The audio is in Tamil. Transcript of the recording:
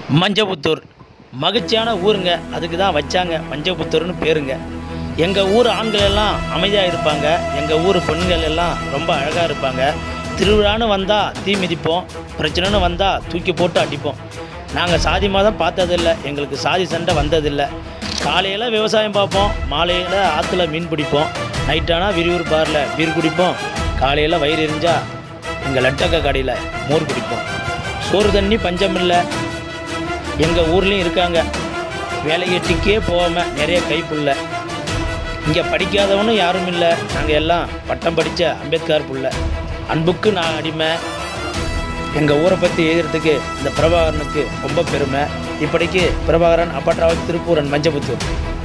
மஞ்சபுத்தூர் மகிழ்ச்சியான ஊருங்க அதுக்கு தான் வச்சாங்க மஞ்சபுத்தூர்னு பேருங்க எங்கள் ஊர் ஆண்கள் எல்லாம் அமைதியாக இருப்பாங்க எங்கள் ஊர் பெண்கள் எல்லாம் ரொம்ப அழகாக இருப்பாங்க திருவிழான்னு வந்தால் தீ மிதிப்போம் பிரச்சனைன்னு வந்தால் தூக்கி போட்டு அடிப்போம் நாங்கள் சாதி மதம் பார்த்ததில்ல எங்களுக்கு சாதி சண்டை வந்ததில்லை காலையில் விவசாயம் பார்ப்போம் மாலையில் ஆற்றுல மீன் பிடிப்போம் நைட்டானா விரிவுர் பாரில் பீர் குடிப்போம் காலையில் வயிறு எரிஞ்சா எங்கள் லட்டக்க கடையில் மோர் குடிப்போம் சோறு தண்ணி பஞ்சம் இல்லை எங்கள் ஊர்லேயும் இருக்காங்க வேலையெட்டிக்கே போகாமல் நிறைய கைப்புள்ள இங்கே படிக்காதவனும் யாரும் இல்லை நாங்கள் எல்லாம் பட்டம் படித்த அம்பேத்கர் புள்ள அன்புக்கு நான் அடிமை எங்கள் ஊரை பற்றி எழுதுறதுக்கு இந்த பிரபாகரனுக்கு ரொம்ப பெருமை இப்படிக்கு பிரபாகரன் அப்பட்ராவத் திருப்பூரன் மஞ்சபுத்தூர்